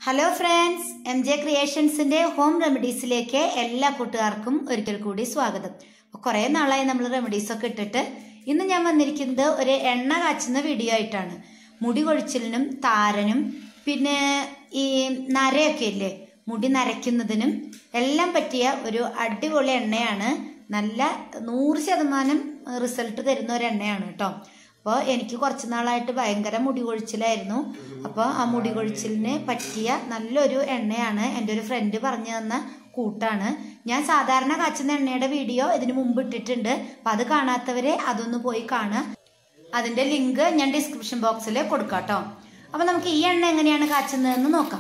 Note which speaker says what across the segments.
Speaker 1: hello friends M J ക്രിയേഷൻസിന്റെ home റെമഡീസിലേക്ക് എല്ലാ കൂട്ടുകാർക്കും ഒരിക്കൽ കൂടി സ്വാഗതം അപ്പോൾ കുറേ നാളായി നമ്മൾ റെമഡീസ് ഒക്കെ ഇട്ടിട്ട് ഇന്ന് ഞാൻ വന്നിരിക്കുന്നത് ഒരു എണ്ണ കാച്ചുന്ന വീഡിയോ ആയിട്ടാണ് മുടി കൊഴിച്ചിലിനും താരനും പിന്നെ ഈ നരയൊക്കെ ഇല്ലേ മുടി നരയ്ക്കുന്നതിനും എല്ലാം പറ്റിയ ഒരു അടിപൊളി എണ്ണയാണ് നല്ല നൂറ് ശതമാനം റിസൾട്ട് തരുന്ന ഒരു എണ്ണയാണ് കേട്ടോ അപ്പോൾ എനിക്ക് കുറച്ച് നാളായിട്ട് ഭയങ്കര മുടി കൊഴിച്ചിലായിരുന്നു അപ്പോൾ ആ മുടി കൊഴിച്ചിലിന് പറ്റിയ നല്ലൊരു എണ്ണയാണ് എൻ്റെ ഒരു ഫ്രണ്ട് പറഞ്ഞു തന്ന കൂട്ടാണ് ഞാൻ സാധാരണ കാച്ചുന്ന എണ്ണയുടെ വീഡിയോ ഇതിനു മുമ്പ് ഇട്ടിട്ടുണ്ട് അപ്പം അത് കാണാത്തവരെ അതൊന്ന് പോയി കാണുക അതിൻ്റെ ലിങ്ക് ഞാൻ ഡിസ്ക്രിപ്ഷൻ ബോക്സിൽ കൊടുക്കാം കേട്ടോ അപ്പോൾ നമുക്ക് ഈ എണ്ണ എങ്ങനെയാണ് കാച്ചുന്നതെന്ന് നോക്കാം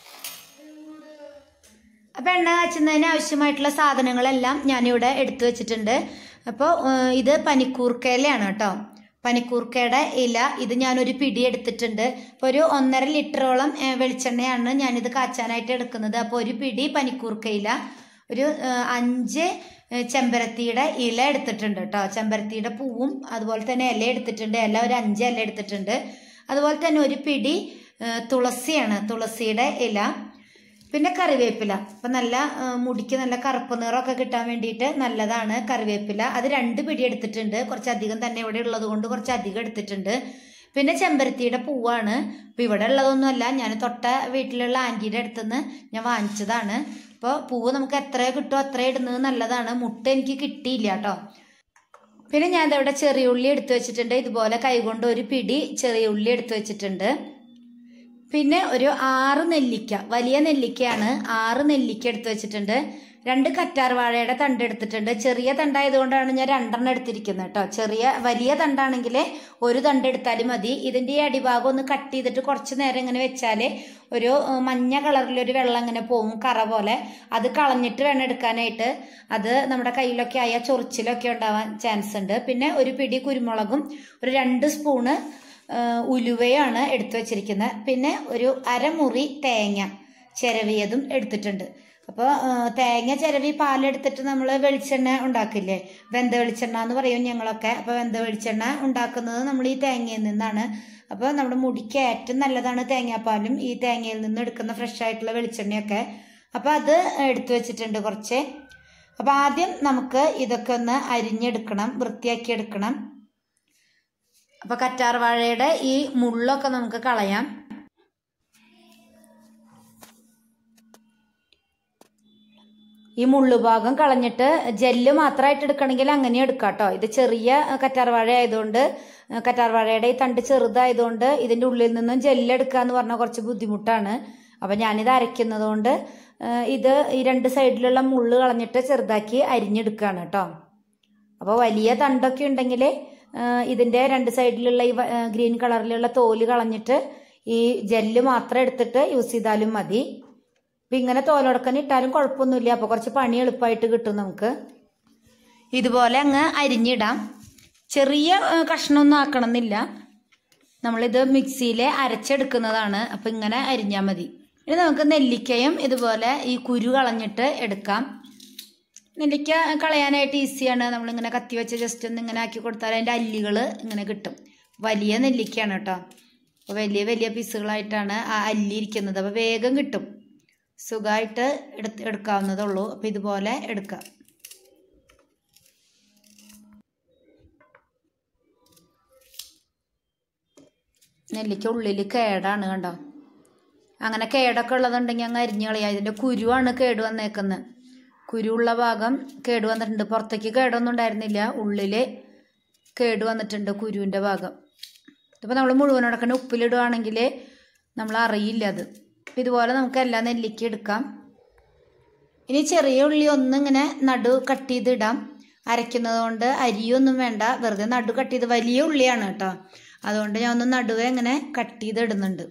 Speaker 1: അപ്പോൾ എണ്ണ കാച്ചുന്നതിന് ആവശ്യമായിട്ടുള്ള സാധനങ്ങളെല്ലാം ഞാനിവിടെ എടുത്തു വെച്ചിട്ടുണ്ട് അപ്പോൾ ഇത് പനിക്കൂർക്കയിലയാണ് കേട്ടോ പനിക്കൂർക്കയുടെ ഇല ഇത് ഞാനൊരു പിടി എടുത്തിട്ടുണ്ട് അപ്പോൾ ഒരു ഒന്നര ലിറ്ററോളം ഏഹ്, വെളിച്ചെണ്ണയാണ് ഞാനിത് കാച്ചാനായിട്ട് എടുക്കുന്നത് അപ്പോൾ ഒരു പിടി പനിക്കൂർക്ക ഇല ഒരു ഏഹ്, അഞ്ച് ഏഹ്, ചെമ്പരത്തിയുടെ ഇല എടുത്തിട്ടുണ്ട് കേട്ടോ ചെമ്പരത്തിയുടെ പൂവും അതുപോലെ തന്നെ ഇല എടുത്തിട്ടുണ്ട് ഇല ഒരു അഞ്ച് ഇല എടുത്തിട്ടുണ്ട് അതുപോലെ തന്നെ ഒരു പിടി ഏഹ്, തുളസിയാണ് തുളസിയുടെ ഇല പിന്നെ കറിവേപ്പില അപ്പം നല്ല ആ, മുടിക്ക് നല്ല കറുപ്പ് നിറമൊക്കെ കിട്ടാൻ വേണ്ടിയിട്ട് നല്ലതാണ് കറിവേപ്പില അത് രണ്ട് പിടി എടുത്തിട്ടുണ്ട് കുറച്ചധികം തന്നെ ഇവിടെ ഉള്ളത് കൊണ്ട് കുറച്ച് അധികം എടുത്തിട്ടുണ്ട് പിന്നെ ചെമ്പരത്തിയുടെ പൂവാണ് ഇപ്പം ഇവിടെ ഉള്ളതൊന്നുമല്ല ഞാൻ തൊട്ട വീട്ടിലുള്ള ആൻറ്റിയുടെ അടുത്തുനിന്ന് ഞാൻ വാങ്ങിച്ചതാണ് അപ്പോൾ പൂവ് നമുക്ക് എത്ര കിട്ടുമോ അത്ര ഇടുന്നത് നല്ലതാണ് മുട്ട എനിക്ക് കിട്ടിയില്ല കേട്ടോ പിന്നെ ഞാൻ ഇവിടെ ചെറിയ ഉള്ളി എടുത്തു വെച്ചിട്ടുണ്ട് ഇതുപോലെ കൈകൊണ്ട് ഒരു പിടി ചെറിയ ഉള്ളി എടുത്തു വെച്ചിട്ടുണ്ട് പിന്നെ ഒരു ആറ് നെല്ലിക്ക വലിയ നെല്ലിക്കയാണ് ആറ് നെല്ലിക്ക എടുത്തു വെച്ചിട്ടുണ്ട് രണ്ട് കറ്റാർ വാഴയുടെ തണ്ട് എടുത്തിട്ടുണ്ട് ചെറിയ തണ്ടായതുകൊണ്ടാണ് ഞാൻ രണ്ടെണ്ണം എടുത്തിരിക്കുന്നത് കേട്ടോ ചെറിയ വലിയ തണ്ടാണെങ്കിൽ ഒരു തണ്ട് എടുത്താലും മതി ഇതിൻ്റെ ഈ അടിഭാഗം ഒന്ന് കട്ട് ചെയ്തിട്ട് കുറച്ച് നേരം ഇങ്ങനെ വെച്ചാൽ ഒരു ഏഹ്, മഞ്ഞ കളറിലൊരു വെള്ളം ഇങ്ങനെ പോവും കറ പോലെ അത് കളഞ്ഞിട്ട് വേണം എടുക്കാനായിട്ട് അത് നമ്മുടെ കയ്യിലൊക്കെ ആയ ചൊറിച്ചിലൊക്കെ ഉണ്ടാവാൻ ചാൻസ് ഉണ്ട് പിന്നെ ഒരു പിടി കുരുമുളകും ഒരു രണ്ട് സ്പൂണ് ഏഹ് ഉലുവയാണ് എടുത്തു വച്ചിരിക്കുന്നത് പിന്നെ ഒരു അരമുറി തേങ്ങ ചിരവിയതും എടുത്തിട്ടുണ്ട് അപ്പോൾ തേങ്ങ ചിരവി പാലെടുത്തിട്ട് നമ്മൾ വെളിച്ചെണ്ണ ഉണ്ടാക്കില്ലേ വെന്ത വെളിച്ചെണ്ണ എന്ന് പറയും ഞങ്ങളൊക്കെ അപ്പോൾ വെന്ത വെളിച്ചെണ്ണ ഉണ്ടാക്കുന്നത് നമ്മൾ ഈ തേങ്ങയിൽ നിന്നാണ് അപ്പോൾ നമ്മുടെ മുടിക്ക് ഏറ്റവും നല്ലതാണ് തേങ്ങാപ്പാലും ഈ തേങ്ങയിൽ നിന്ന് എടുക്കുന്ന ഫ്രഷ് ആയിട്ടുള്ള വെളിച്ചെണ്ണയൊക്കെ അപ്പോൾ അത് എടുത്തു വെച്ചിട്ടുണ്ട് കുറച്ച് അപ്പോൾ ആദ്യം നമുക്ക് ഇതൊക്കെ ഒന്ന് അരിഞ്ഞെടുക്കണം വൃത്തിയാക്കി എടുക്കണം അപ്പൊ കറ്റാർ വാഴയുടെ ഈ മുള്ളൊക്കെ നമുക്ക് കളയാം ഈ മുള്ളുഭാഗം കളഞ്ഞിട്ട് ജെല്ല് മാത്രമായിട്ട് എടുക്കണമെങ്കിൽ അങ്ങനെ എടുക്കാം കേട്ടോ ഇത് ചെറിയ കറ്റാർ വാഴ ആയതുകൊണ്ട് കറ്റാർ വാഴയുടെ ഈ തണ്ട് ചെറുതായതുകൊണ്ട് ഇതിൻ്റെ ഉള്ളിൽ നിന്നും ജെല്ല് എടുക്കുക എന്ന് പറഞ്ഞാൽ കുറച്ച് ബുദ്ധിമുട്ടാണ് അപ്പം ഞാനിത് അരയ്ക്കുന്നത് കൊണ്ട് ഏഹ്, ഇത് ഈ രണ്ട് സൈഡിലുള്ള മുള്ള് കളഞ്ഞിട്ട് ചെറുതാക്കി അരിഞ്ഞെടുക്കുകയാണ് കേട്ടോ അപ്പോൾ വലിയ തണ്ടൊക്കെ ഉണ്ടെങ്കിൽ ഇതിൻ്റെ രണ്ട് സൈഡിലുള്ള ഈ വ- ആ, ഗ്രീൻ കളറിലുള്ള തോല് കളഞ്ഞിട്ട് ഈ ജെല്ല് മാത്രം എടുത്തിട്ട് യൂസ് ചെയ്താലും മതി അപ്പം ഇങ്ങനെ തോലുടക്കൻ ഇട്ടാലും കുഴപ്പമൊന്നുമില്ല അപ്പോൾ കുറച്ച് പണി എളുപ്പമായിട്ട് കിട്ടും നമുക്ക് ഇതുപോലെ അങ്ങ് അരിഞ്ഞിടാം ചെറിയ ആ, കഷ്ണമൊന്നും ആക്കണമെന്നില്ല നമ്മളിത് മിക്സിയിൽ അരച്ചെടുക്കുന്നതാണ് അപ്പം ഇങ്ങനെ അരിഞ്ഞാൽ മതി ഇനി നമുക്ക് നെല്ലിക്കയും ഇതുപോലെ ഈ കുരു കളഞ്ഞിട്ട് എടുക്കാം നെല്ലിക്ക കളയാനായിട്ട് ഈസിയാണ് നമ്മളിങ്ങനെ കത്തി വെച്ച് ജസ്റ്റ് ഒന്ന് ഇങ്ങനെ ആക്കി കൊടുത്താൽ അതിൻ്റെ അല്ലികൾ ഇങ്ങനെ കിട്ടും വലിയ നെല്ലിക്കയാണ് കേട്ടോ അപ്പോൾ വലിയ വലിയ പീസുകളായിട്ടാണ് ആ അല്ലി ഇരിക്കുന്നത് അപ്പോൾ വേഗം കിട്ടും സുഖമായിട്ട് എടുത്ത് എടുക്കാവുന്നതേ ഉള്ളൂ അപ്പോൾ ഇതുപോലെ എടുക്കാം നെല്ലിക്ക ഉള്ളിൽ കേടാണ് കണ്ടോ അങ്ങനെ കേടൊക്കെ ഉള്ളതുണ്ടെങ്കിൽ അങ്ങ് അരിഞ്ഞു കളയാം ഇതിൻ്റെ കുരുവാണ് കേട് വന്നേക്കുന്നത് കുരുവുള്ള ഭാഗം കേട് വന്നിട്ടുണ്ട് പുറത്തേക്ക് കേടൊന്നും ഉണ്ടായിരുന്നില്ല ഉള്ളിൽ കേട് വന്നിട്ടുണ്ട് കുരുവിൻ്റെ ഭാഗം ഇതിപ്പോൾ നമ്മൾ മുഴുവനോടക്കന്നെ ഉപ്പിലിടുവാണെങ്കിൽ നമ്മൾ അറിയില്ല അത് അപ്പം ഇതുപോലെ നമുക്ക് എല്ലാ നെല്ലിക്ക എടുക്കാം ഇനി ചെറിയ ഉള്ളി ഒന്നും ഇങ്ങനെ നടു കട്ട് ചെയ്തിടാം അരയ്ക്കുന്നത് കൊണ്ട് അരിയൊന്നും വേണ്ട വെറുതെ നടു കട്ട് ചെയ്ത് വലിയ ഉള്ളിയാണ് കേട്ടോ അതുകൊണ്ട് ഞാൻ ഒന്ന് നടുവേ ഇങ്ങനെ കട്ട് ചെയ്ത് ഇടുന്നുണ്ട്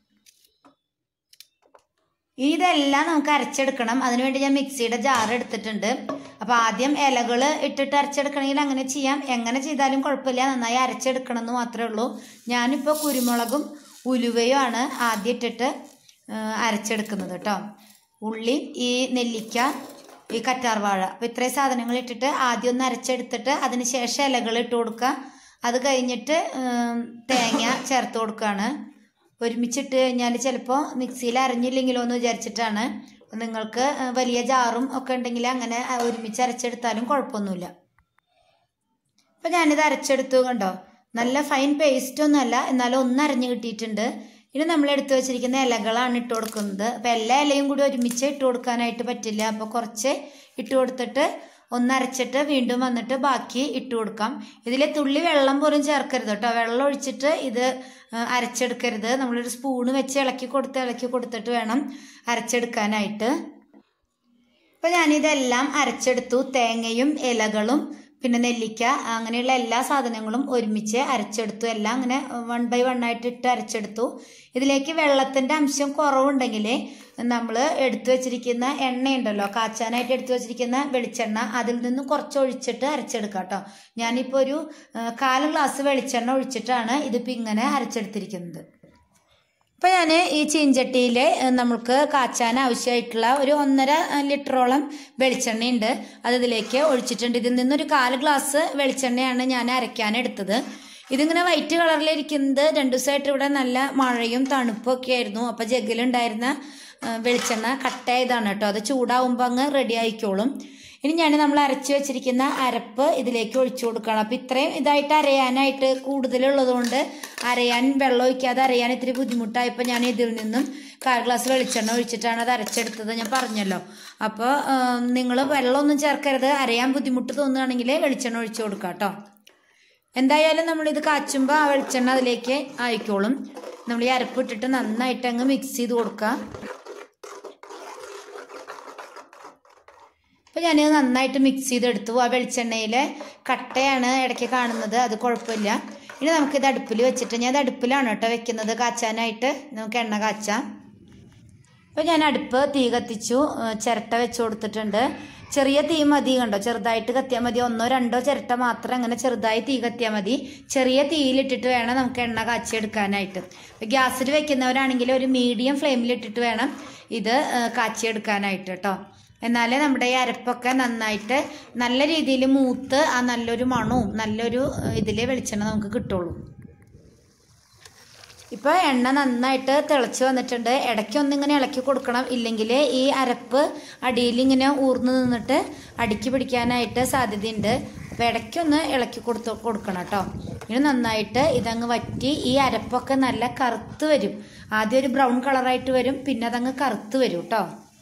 Speaker 1: ഇതെല്ലാം നമുക്ക് അരച്ചെടുക്കണം അതിനുവേണ്ടി ഞാൻ മിക്സിയുടെ ജാർ എടുത്തിട്ടുണ്ട് അപ്പോൾ ആദ്യം ഇലകൾ ഇട്ടിട്ട് അരച്ചെടുക്കണമെങ്കിൽ അങ്ങനെ ചെയ്യാം എങ്ങനെ ചെയ്താലും കുഴപ്പമില്ല നന്നായി അരച്ചെടുക്കണം എന്ന് മാത്രമേ ഉള്ളൂ ഞാനിപ്പോൾ കുരുമുളകും ഉലുവയുമാണ് ആദ്യം ഇട്ടിട്ട് ആ, അരച്ചെടുക്കുന്നത് കേട്ടോ ഉള്ളി ഈ നെല്ലിക്ക ഈ കറ്റാർവാഴ അപ്പോൾ ഇത്രയും സാധനങ്ങൾ ഇട്ടിട്ട് ആദ്യം ഒന്ന് അരച്ചെടുത്തിട്ട് അതിന് ശേഷം ഇലകൾ ഇട്ട് കൊടുക്കുക അത് കഴിഞ്ഞിട്ട് ഉം, തേങ്ങ ചേർത്ത് കൊടുക്കുകയാണ് ഒരുമിച്ചിട്ട് കഴിഞ്ഞാൽ ചിലപ്പോൾ മിക്സിയിൽ അരഞ്ഞില്ലെങ്കിലോ എന്ന് വിചാരിച്ചിട്ടാണ് നിങ്ങൾക്ക് ഏഹ്, വലിയ ജാറും ഒക്കെ ഉണ്ടെങ്കിൽ അങ്ങനെ അഹ് ഒരുമിച്ച് അരച്ചെടുത്താലും കുഴപ്പമൊന്നുമില്ല അപ്പം ഞാനിത് അരച്ചെടുത്തു കണ്ടോ നല്ല ഫൈൻ പേസ്റ്റ് ഒന്നുമല്ല എന്നാലും ഒന്ന് അരഞ്ഞു കിട്ടിയിട്ടുണ്ട് ഇനി നമ്മൾ എടുത്തു വെച്ചിരിക്കുന്ന ഇലകളാണ് ഇട്ട് കൊടുക്കുന്നത് അപ്പം എല്ലാ ഇലയും കൂടി ഒരുമിച്ച് ഇട്ട് കൊടുക്കാനായിട്ട് പറ്റില്ല അപ്പോൾ കുറച്ച് ഇട്ട് കൊടുത്തിട്ട് ഒന്ന് അരച്ചിട്ട് വീണ്ടും വന്നിട്ട് ബാക്കി ഇട്ട് കൊടുക്കാം ഇതിൽ തുള്ളി വെള്ളം പോലും ചേർക്കരുത് കേട്ടോ വെള്ളം ഒഴിച്ചിട്ട് ഇത് ആ, അരച്ചെടുക്കരുത് നമ്മളൊരു സ്പൂണ് വെച്ച് ഇളക്കി കൊടുത്ത് ഇളക്കി കൊടുത്തിട്ട് വേണം അരച്ചെടുക്കാനായിട്ട് അപ്പോൾ ഞാനിതെല്ലാം അരച്ചെടുത്തു തേങ്ങയും ഇലകളും പിന്നെ നെല്ലിക്ക അങ്ങനെയുള്ള എല്ലാ സാധനങ്ങളും ഒരുമിച്ച് അരച്ചെടുത്തു എല്ലാം അങ്ങനെ വൺ ബൈ വൺ ആയിട്ട് ഇട്ട് അരച്ചെടുത്തു ഇതിലേക്ക് വെള്ളത്തിൻ്റെ അംശം കുറവുണ്ടെങ്കിൽ നമ്മൾ എടുത്തു വെച്ചിരിക്കുന്ന എണ്ണയുണ്ടല്ലോ കാച്ചാനായിട്ട് എടുത്തു വെച്ചിരിക്കുന്ന വെളിച്ചെണ്ണ അതിൽ നിന്ന് കുറച്ച് ഒഴിച്ചിട്ട് അരച്ചെടുക്കാം കേട്ടോ ഞാനിപ്പോൾ ഒരു ആ, കാല് ഗ്ലാസ് വെളിച്ചെണ്ണ ഒഴിച്ചിട്ടാണ് ഇതിപ്പോൾ ഇങ്ങനെ അരച്ചെടുത്തിരിക്കുന്നത് ഇപ്പം ഞാൻ ഈ ചീഞ്ചട്ടിയിൽ നമുക്ക് കാച്ചാൻ ആവശ്യമായിട്ടുള്ള ഒരു ഒന്നര ലിറ്ററോളം വെളിച്ചെണ്ണയുണ്ട് അത് ഇതിലേക്ക് ഒഴിച്ചിട്ടുണ്ട് ഇതിൽ നിന്നൊരു കാല് ഗ്ലാസ് വെളിച്ചെണ്ണയാണ് ഞാൻ അരയ്ക്കാൻ എടുത്തത് ഇതിങ്ങനെ വൈറ്റ് കളറിലിരിക്കുന്നത് രണ്ടു ദിവസമായിട്ട് ഇവിടെ നല്ല മഴയും തണുപ്പും ഒക്കെ ആയിരുന്നു അപ്പോൾ ജഗ്ഗിലുണ്ടായിരുന്ന ആ, വെളിച്ചെണ്ണ കട്ടയായതാണ് കേട്ടോ അത് ചൂടാവുമ്പോൾ അങ്ങ് റെഡി ആയിക്കോളും ഇനി ഞാൻ നമ്മൾ അരച്ച് വെച്ചിരിക്കുന്ന അരപ്പ് ഇതിലേക്ക് ഒഴിച്ചു കൊടുക്കണം അപ്പം ഇത്രയും ഇതായിട്ട് അരയാനായിട്ട് കൂടുതലുള്ളത് കൊണ്ട് അരയാൻ വെള്ളം ഒഴിക്കാതെ അരയാൻ ഇത്തിരി ബുദ്ധിമുട്ടായപ്പോൾ ഞാൻ ഇതിൽ നിന്നും കാൽ ഗ്ലാസ് വെളിച്ചെണ്ണ ഒഴിച്ചിട്ടാണ് അത് അരച്ചെടുത്തത് ഞാൻ പറഞ്ഞല്ലോ അപ്പോൾ നിങ്ങൾ വെള്ളമൊന്നും ചേർക്കരുത് അരയാൻ ബുദ്ധിമുട്ട് തോന്നുകയാണെങ്കിൽ വെളിച്ചെണ്ണ ഒഴിച്ചു കൊടുക്കാം കേട്ടോ എന്തായാലും നമ്മളിത് കാച്ചുമ്പോൾ ആ വെളിച്ചെണ്ണ അതിലേക്ക് ആയിക്കോളും നമ്മൾ ഈ അരപ്പ് ഇട്ടിട്ട് നന്നായിട്ട് അങ്ങ് മിക്സ് ചെയ്ത് കൊടുക്കുക അപ്പോൾ ഞാനിത് നന്നായിട്ട് മിക്സ് ചെയ്തെടുത്തു ആ വെളിച്ചെണ്ണയിൽ കട്ടയാണ് ഇടയ്ക്ക് കാണുന്നത് അത് കുഴപ്പമില്ല ഇനി നമുക്കിത് അടുപ്പിൽ വെച്ചിട്ട് ഞാൻ ഇത് അടുപ്പിലാണ് കേട്ടോ വെക്കുന്നത് കാച്ചാനായിട്ട് നമുക്ക് എണ്ണ കാച്ചാം അപ്പോൾ ഞാൻ അടുപ്പ് തീ കത്തിച്ചു ഏഹ് ചിരട്ട വെച്ച് കൊടുത്തിട്ടുണ്ട് ചെറിയ തീ മതി കണ്ടോ ചെറുതായിട്ട് കത്തിയാൽ മതി ഒന്നോ രണ്ടോ ചിരട്ട മാത്രം അങ്ങനെ ചെറുതായി തീ കത്തിയാൽ മതി ചെറിയ തീയിലിട്ടിട്ട് വേണം നമുക്ക് എണ്ണ കാച്ചിയെടുക്കാനായിട്ട് ഗ്യാസിൽ വെക്കുന്നവരാണെങ്കിൽ ഒരു മീഡിയം ഫ്ലെയിമിലിട്ടിട്ട് വേണം ഇത് ഏഹ് കാച്ചിയെടുക്കാനായിട്ട് കേട്ടോ എന്നാലേ നമ്മുടെ ഈ അരപ്പൊക്കെ നന്നായിട്ട് നല്ല രീതിയിൽ മൂത്ത് ആ നല്ലൊരു മണവും നല്ലൊരു ഇതിൽ വെളിച്ചെണ്ണ നമുക്ക് കിട്ടുള്ളൂ ഇപ്പോൾ എണ്ണ നന്നായിട്ട് തിളച്ച് വന്നിട്ടുണ്ട് ഇടയ്ക്ക് ഒന്നിങ്ങനെ ഇളക്കി കൊടുക്കണം ഇല്ലെങ്കിൽ ഈ അരപ്പ് അടിയിൽ ഇങ്ങനെ ഊർന്ന് നിന്നിട്ട് അടുക്കി പിടിക്കാനായിട്ട് സാധ്യതയുണ്ട് അപ്പോൾ ഇടയ്ക്കൊന്ന് ഇളക്കി കൊടുത്ത് കൊടുക്കണം കേട്ടോ ഇനി നന്നായിട്ട് ഇതങ്ങ് വറ്റി ഈ അരപ്പൊക്കെ നല്ല കറുത്ത് വരും ആദ്യം ഒരു ബ്രൗൺ കളറായിട്ട് വരും പിന്നെ അതങ്ങ് കറുത്ത് വരും കേട്ടോ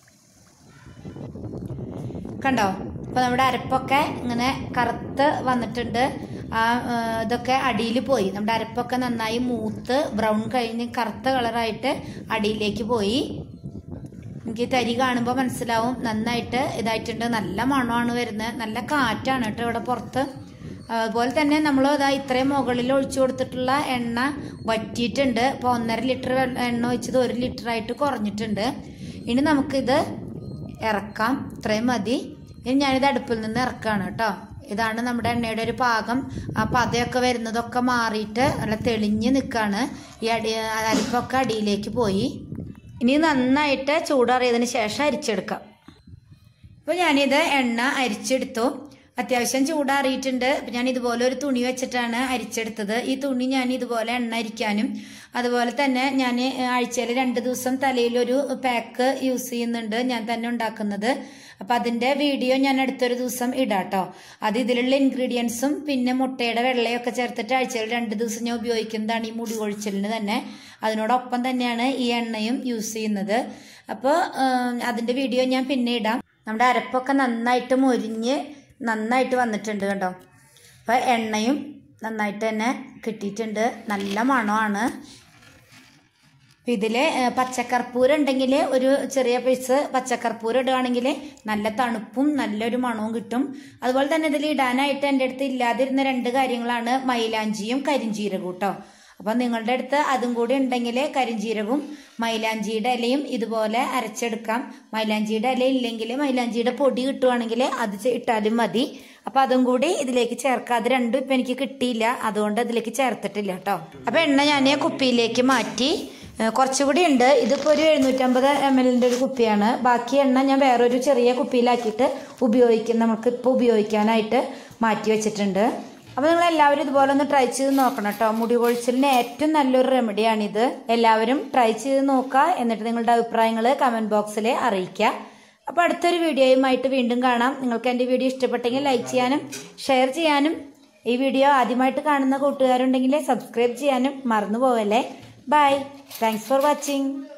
Speaker 1: കണ്ടോ അപ്പോൾ നമ്മുടെ അരപ്പൊക്കെ ഇങ്ങനെ കറുത്ത് വന്നിട്ടുണ്ട് ആ ആ, ഇതൊക്കെ അടിയിൽ പോയി നമ്മുടെ അരപ്പൊക്കെ നന്നായി മൂത്ത് ബ്രൗൺ കഴിഞ്ഞ് കറുത്ത കളറായിട്ട് അടിയിലേക്ക് പോയി എനിക്ക് തരി കാണുമ്പോൾ മനസ്സിലാവും നന്നായിട്ട് ഇതായിട്ടുണ്ട് നല്ല മണമാണ് വരുന്നത് നല്ല കാറ്റാണ് കേട്ടോ ഇവിടെ പുറത്ത് അതുപോലെ തന്നെ നമ്മൾ ഇതാ ഇത്രയും മുകളിൽ ഒഴിച്ചു കൊടുത്തിട്ടുള്ള എണ്ണ വറ്റിയിട്ടുണ്ട് ഇപ്പോൾ ഒന്നര ലിറ്റർ എണ്ണ ഒഴിച്ചത് ഒരു ലിറ്റർ ആയിട്ട് കുറഞ്ഞിട്ടുണ്ട് ഇനി നമുക്കിത് ഇറക്കാം ഇത്രയും മതി ഇനി ഞാനിത് അടുപ്പിൽ നിന്ന് ഇറക്കാണ് കേട്ടോ ഇതാണ് നമ്മുടെ എണ്ണയുടെ ഒരു പാകം ആ പതയൊക്കെ വരുന്നതൊക്കെ മാറിയിട്ട് നല്ല തെളിഞ്ഞ് നിൽക്കുകയാണ് ഈ അടി അരിപ്പൊക്കെ അടിയിലേക്ക് പോയി ഇനി നന്നായിട്ട് ചൂടാറിയതിന് ശേഷം അരിച്ചെടുക്കാം അപ്പോൾ ഞാനിത് എണ്ണ അരിച്ചെടുത്തു അത്യാവശ്യം ചൂടാറിയിട്ടുണ്ട് അപ്പം ഞാൻ ഇതുപോലെ ഒരു തുണി വെച്ചിട്ടാണ് അരിച്ചെടുത്തത് ഈ തുണി ഞാൻ ഇതുപോലെ എണ്ണ അരിക്കാനും അതുപോലെ തന്നെ ഞാൻ ആഴ്ചയിൽ രണ്ട് ദിവസം തലയിലൊരു പാക്ക് യൂസ് ചെയ്യുന്നുണ്ട് ഞാൻ തന്നെ ഉണ്ടാക്കുന്നത് അപ്പം അതിൻ്റെ വീഡിയോ ഞാൻ അടുത്തൊരു ദിവസം ഇടാട്ടോ അത് ഇതിലുള്ള ഇൻഗ്രീഡിയൻസും പിന്നെ മുട്ടയുടെ വെള്ളയൊക്കെ ചേർത്തിട്ട് ആഴ്ചയിൽ രണ്ട് ദിവസം ഞാൻ ഉപയോഗിക്കുന്നതാണ് ഈ മുടി കൊഴിച്ചലിന് തന്നെ അതിനോടൊപ്പം തന്നെയാണ് ഈ എണ്ണയും യൂസ് ചെയ്യുന്നത് അപ്പോൾ അതിൻ്റെ വീഡിയോ ഞാൻ പിന്നെ ഇടാം നമ്മുടെ അരപ്പൊക്കെ നന്നായിട്ട് മൊരിഞ്ഞ് നന്നായിട്ട് വന്നിട്ടുണ്ട് കേട്ടോ അപ്പോൾ എണ്ണയും നന്നായിട്ട് തന്നെ കിട്ടിയിട്ടുണ്ട് നല്ല മണമാണ് ഇതിൽ പച്ചക്കർപ്പൂരം ഉണ്ടെങ്കിൽ ഒരു ചെറിയ പീസ് പച്ചക്കർപ്പൂരം ഇടുകയാണെങ്കിൽ നല്ല തണുപ്പും നല്ലൊരു മണവും കിട്ടും അതുപോലെ തന്നെ ഇതിൽ ഇടാനായിട്ട് എൻ്റെ അടുത്ത് ഇല്ലാതിരുന്ന രണ്ട് കാര്യങ്ങളാണ് മൈലാഞ്ചിയും കരിഞ്ചീരകവും കേട്ടോ അപ്പം നിങ്ങളുടെ അടുത്ത് അതും കൂടി ഉണ്ടെങ്കിൽ കരിഞ്ചീരകവും മൈലാഞ്ചിയുടെ ഇലയും ഇതുപോലെ അരച്ചെടുക്കാം മൈലാഞ്ചിയുടെ ഇല ഇല്ലെങ്കിൽ മൈലാഞ്ചിയുടെ പൊടി കിട്ടുവാണെങ്കിൽ അത് ചെ- ഇട്ടാലും മതി അപ്പം അതും കൂടി ഇതിലേക്ക് ചേർക്കാം അത് രണ്ടും ഇപ്പം എനിക്ക് കിട്ടിയില്ല അതുകൊണ്ട് അതിലേക്ക് ചേർത്തിട്ടില്ല കേട്ടോ അപ്പം എണ്ണ ഞാൻ കുപ്പിയിലേക്ക് മാറ്റി ഏഹ് കുറച്ചുകൂടി ഉണ്ട് ഇതിപ്പോൾ ഒരു എഴുന്നൂറ്റമ്പത് എം എല്ലിൻ്റെ ഒരു കുപ്പിയാണ് ബാക്കി എണ്ണ ഞാൻ വേറൊരു ചെറിയ കുപ്പിയിലാക്കിയിട്ട് ഉപയോഗിക്കും നമുക്ക് ഇപ്പോൾ ഉപയോഗിക്കാനായിട്ട് മാറ്റി വെച്ചിട്ടുണ്ട് അപ്പോൾ നിങ്ങൾ എല്ലാവരും ഇതുപോലെ ഒന്ന് ട്രൈ ചെയ്ത് നോക്കണം കേട്ടോ മുടി കൊഴിച്ചിലിന് ഏറ്റവും നല്ലൊരു റെമഡിയാണിത് എല്ലാവരും ട്രൈ ചെയ്ത് നോക്കുക എന്നിട്ട് നിങ്ങളുടെ അഭിപ്രായങ്ങൾ കമൻറ്റ് ബോക്സിൽ അറിയിക്കുക അപ്പോൾ അടുത്തൊരു വീഡിയോയുമായിട്ട് വീണ്ടും കാണാം നിങ്ങൾക്ക് എൻ്റെ വീഡിയോ ഇഷ്ടപ്പെട്ടെങ്കിൽ ലൈക്ക് ചെയ്യാനും ഷെയർ ചെയ്യാനും ഈ വീഡിയോ ആദ്യമായിട്ട് കാണുന്ന കൂട്ടുകാരുണ്ടെങ്കിൽ സബ്സ്ക്രൈബ് ചെയ്യാനും മറന്നു പോവല്ലേ ബൈ താങ്ക്സ് ഫോർ വാച്ചിങ്